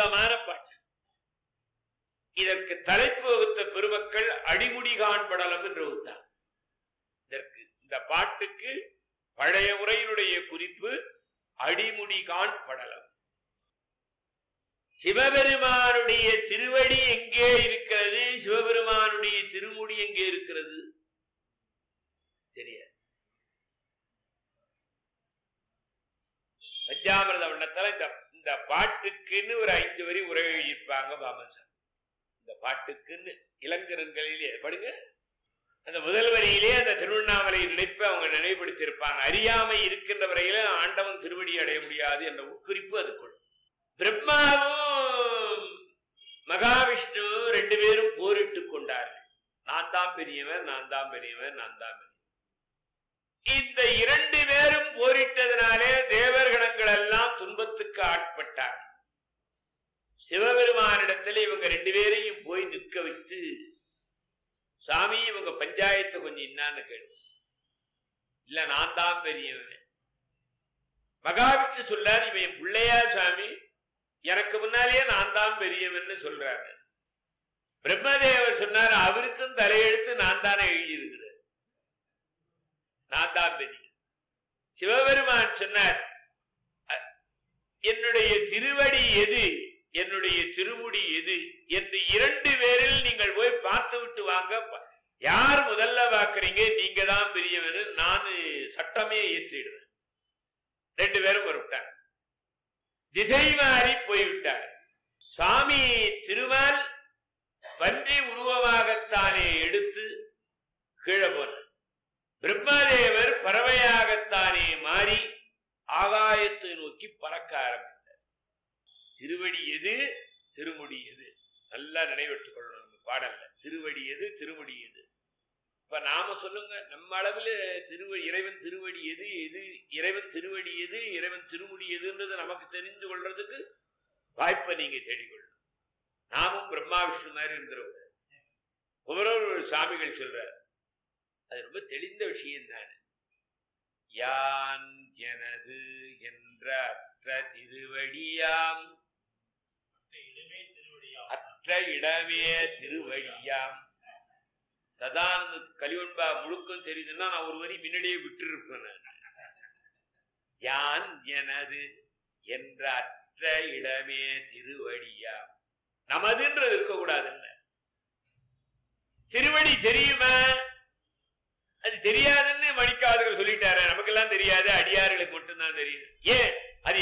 அற்புதமான பாட்டு இதற்கு தலைப்பு வகுத்த பெருமக்கள் அடிமுடி காண்படலம் என்று வகுத்தார் இதற்கு இந்த பாட்டுக்கு பழைய உரையினுடைய குறிப்பு அடிமுடி காண்படலம் சிவபெருமானுடைய திருவடி எங்கே இருக்கிறது சிவபெருமானுடைய திருமுடி எங்கே இருக்கிறது தெரியாது பஞ்சாமிரத வண்ணத்துல இந்த இந்த பாட்டுக்குன்னு ஒரு ஐந்து வரி உரை எழுதியிருப்பாங்க பாமன் சார் இந்த பாட்டுக்குன்னு இளங்கரங்களிலே படுங்க அந்த முதல் வரியிலே அந்த திருவண்ணாமலை நினைப்பை அவங்க நினைவுபடுத்தியிருப்பாங்க அறியாமை இருக்கின்ற வரையில ஆண்டவன் திருவடி அடைய முடியாது என்ற உட்குறிப்பு அதுக்குள் பிரம்மாவும் மகாவிஷ்ணு ரெண்டு பேரும் போரிட்டுக் கொண்டார்கள் நான் தான் பெரியவன் நான் தான் பெரியவன் நான் தான் பெரியவன் இந்த இரண்டு பேரும் போரிட்டதனாலே தேவர்கணங்கள் எல்லாம் துன்பத்துக்கு ஆட்பட்டார் சிவபெருமானிடத்தில் இவங்க ரெண்டு பேரையும் போய் நிற்க வைத்து சாமி இவங்க பஞ்சாயத்தை கொஞ்சம் என்னான்னு கேடு இல்ல நான் தான் பெரியவன் மகாவிஷ்ணு சொல்றார் இவன் என் பிள்ளையா சாமி எனக்கு முன்னாலேயே நான் தான் பெரியவன் சொல்றாரு பிரம்மதேவர் சொன்னார் அவருக்கும் தலையெழுத்து நான் தானே எழுதியிருக்கிறேன் நான் தான் பெரிய சிவபெருமான் சொன்னார் "அ- என்னுடைய திருவடி எது என்னுடைய திருமுடி எது என்று இரண்டு பேரில் நீங்கள் போய் பார்த்து விட்டு வாங்க ப- யார் முதல்ல பார்க்கறீங்க நீங்க தான் பெரியவன் நான் சட்டமே ஏற்றிடுவேன் ரெண்டு பேரும் வரவிட்டார் திசை மாறி போய்விட்டார் சுவாமி திருமால் பன்றி உருவமாகத்தானே எடுத்து கீழே போனார் பிரம்மதேவர் பறவையாகத்தானே மாறி ஆகாயத்தை நோக்கி பறக்க ஆரம்பித்தார் திருவடி எது திருமுடி எது நல்லா நினைவெட்டுக் கொள்ளணும் நம்ம பாடல்ல திருவடி எது திருமுடி எது இப்ப நாம சொல்லுங்க நம்ம அளவுல திருவ இறைவன் திருவடி எது எது இறைவன் திருவடி எது இறைவன் திருமுடி எதுன்றது நமக்கு தெரிந்து கொள்றதுக்கு வாய்ப்பை நீங்க தேடிக்கொள்ளணும் நாமும் பிரம்மா விஷ்ணு மாதிரி இருந்துருவோம் ஒவ்வொரு சாமிகள் சொல்றார் அது ரொம்ப தெளிந்த விஷயம் தானே யான் எனது என்ற அற்ற திருவடியாம் அற்ற இடமே திருவடியாம் சதானந்த கலிவன்பா முழுக்கம் தெரியுதுன்னா நான் ஒரு வரி முன்னாடியே விட்டு இருப்பேன் யான் எனது என்ற அற்ற இடமே திருவடியாம் நமதுன்றது இருக்கக்கூடாதுல்ல திருவடி தெரியுமா அது தெரியாதுன்னு மணிக்காதர்கள் சொல்லிட்டாரு நமக்கெல்லாம் தெரியாது அடியார்களுக்கு மட்டும்தான் தெரியும் ஏன்